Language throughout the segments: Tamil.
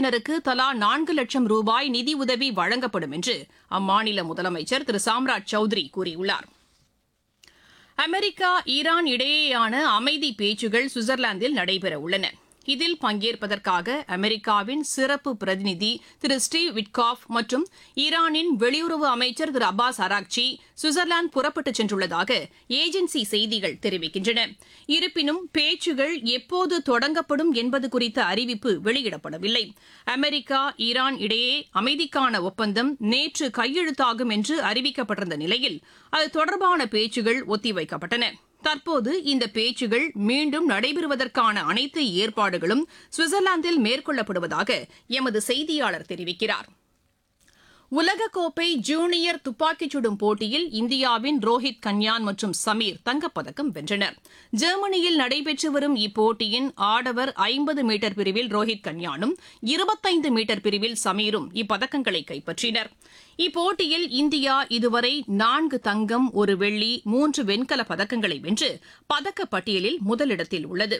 குடும்பத்தினருக்கு தலா நான்கு லட்சம் ரூபாய் நிதியுதவி வழங்கப்படும் என்று அம்மாநில முதலமைச்சர் திரு சாம்ராஜ் சௌத்ரி கூறியுள்ளார் அமெரிக்கா ஈரான் இடையேயான அமைதி பேச்சுகள் சுவிட்சர்லாந்தில் நடைபெற உள்ளன இதில் பங்கேற்பதற்காக அமெரிக்காவின் சிறப்பு பிரதிநிதி திரு ஸ்டீவ் விட்காஃப் மற்றும் ஈரானின் வெளியுறவு அமைச்சர் திரு அப்பாஸ் அராக்சி சுவிட்சர்லாந்து புறப்பட்டுச் சென்றுள்ளதாக ஏஜென்சி செய்திகள் தெரிவிக்கின்றன இருப்பினும் பேச்சுகள் எப்போது தொடங்கப்படும் என்பது குறித்த அறிவிப்பு வெளியிடப்படவில்லை அமெரிக்கா ஈரான் இடையே அமைதிக்கான ஒப்பந்தம் நேற்று கையெழுத்தாகும் என்று அறிவிக்கப்பட்டிருந்த நிலையில் அது தொடர்பான பேச்சுகள் ஒத்திவைக்கப்பட்டன தற்போது இந்த பேச்சுகள் மீண்டும் நடைபெறுவதற்கான அனைத்து ஏற்பாடுகளும் சுவிட்சர்லாந்தில் மேற்கொள்ளப்படுவதாக எமது செய்தியாளர் தெரிவிக்கிறார் உலகக்கோப்பை ஜூனியர் துப்பாக்கிச் சுடும் போட்டியில் இந்தியாவின் ரோஹித் கன்யான் மற்றும் சமீர் தங்கப்பதக்கம் வென்றனர் ஜெர்மனியில் நடைபெற்று வரும் இப்போட்டியின் ஆடவர் ஐம்பது மீட்டர் பிரிவில் ரோஹித் கன்யானும் இருபத்தைந்து மீட்டர் பிரிவில் சமீரும் இப்பதக்கங்களை கைப்பற்றினர் இப்போட்டியில் இந்தியா இதுவரை நான்கு தங்கம் ஒரு வெள்ளி மூன்று வெண்கல பதக்கங்களை வென்று பதக்கப்பட்டியலில் முதலிடத்தில் உள்ளது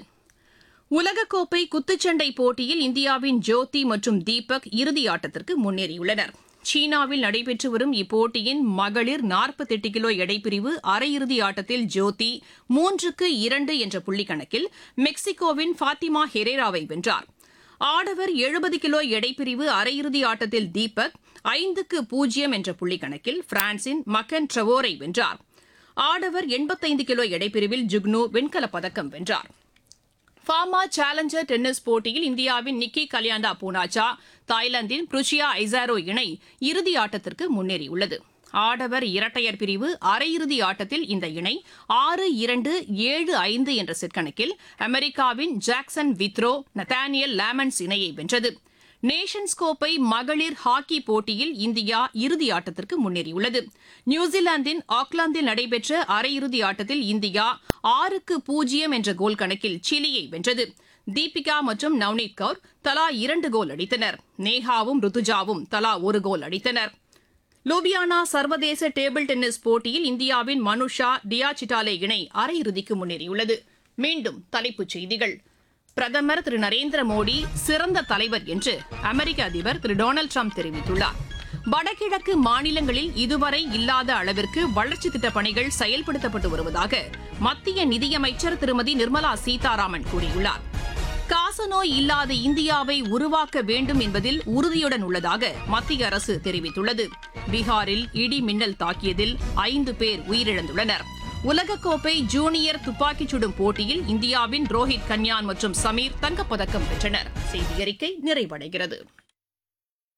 உலகக்கோப்பை குத்துச்சண்டை போட்டியில் இந்தியாவின் ஜோதி மற்றும் தீபக் இறுதி ஆட்டத்திற்கு முன்னேறியுள்ளனர் சீனாவில் நடைபெற்று வரும் இப்போட்டியின் மகளிர் நாற்பத்தெட்டு கிலோ எடைப்பிரிவு அரையிறுதி ஆட்டத்தில் ஜோதி மூன்றுக்கு இரண்டு என்ற புள்ளிக்கணக்கில் மெக்சிகோவின் ஃபாத்திமா ஹெரேராவை வென்றார் ஆடவர் எழுபது கிலோ எடைப்பிரிவு அரையிறுதி ஆட்டத்தில் தீபக் ஐந்துக்கு பூஜ்ஜியம் என்ற புள்ளிக்கணக்கில் பிரான்சின் மக்கன் ட்ரவோரை வென்றார் ஆடவர் எண்பத்தைந்து கிலோ எடைப்பிரிவில் ஜுக்னு வெண்கலப் பதக்கம் வென்றார் ஃபார்மா சேலஞ்சர் டென்னிஸ் போட்டியில் இந்தியாவின் நிக்கி கல்யாண்டா பூனாச்சா தாய்லாந்தின் புருச்சியா ஐசாரோ இணை இறுதி ஆட்டத்திற்கு முன்னேறியுள்ளது ஆடவர் இரட்டையர் பிரிவு அரையிறுதி ஆட்டத்தில் இந்த இணை ஆறு இரண்டு ஏழு ஐந்து என்ற செட் கணக்கில் அமெரிக்காவின் ஜாக்சன் வித்ரோ நத்தானியல் லேமன்ஸ் இணையை வென்றது நேஷன்ஸ் கோப்பை மகளிர் ஹாக்கி போட்டியில் இந்தியா இறுதி ஆட்டத்திற்கு முன்னேறியுள்ளது நியூசிலாந்தின் ஆக்லாந்தில் நடைபெற்ற அரையிறுதி ஆட்டத்தில் இந்தியா ஆறுக்கு பூஜ்ஜியம் என்ற கோல் கணக்கில் சிலியை வென்றது தீபிகா மற்றும் நவ்னீத் கவுர் தலா இரண்டு கோல் அடித்தனர் நேஹாவும் ருத்துஜாவும் தலா ஒரு கோல் அடித்தனர் லூபியானா சர்வதேச டேபிள் டென்னிஸ் போட்டியில் இந்தியாவின் மனுஷா டியா சிட்டாலே இணை அரையிறுதிக்கு முன்னேறியுள்ளது மீண்டும் தலைப்புச் செய்திகள் பிரதமர் திரு நரேந்திர மோடி சிறந்த தலைவர் என்று அமெரிக்க அதிபர் திரு டொனால்டு ட்ரம்ப் தெரிவித்துள்ளார் வடகிழக்கு மாநிலங்களில் இதுவரை இல்லாத அளவிற்கு வளர்ச்சி திட்டப் பணிகள் செயல்படுத்தப்பட்டு வருவதாக மத்திய நிதியமைச்சர் திருமதி நிர்மலா சீதாராமன் கூறியுள்ளார் காசநோய் இல்லாத இந்தியாவை உருவாக்க வேண்டும் என்பதில் உறுதியுடன் உள்ளதாக மத்திய அரசு தெரிவித்துள்ளது பீகாரில் இடி மின்னல் தாக்கியதில் ஐந்து பேர் உயிரிழந்துள்ளனர் உலகக்கோப்பை ஜூனியர் துப்பாக்கிச் சுடும் போட்டியில் இந்தியாவின் ரோஹித் கன்யான் மற்றும் சமீர் தங்கப்பதக்கம் வென்றனர் செய்தி அறிக்கை நிறைவடைகிறது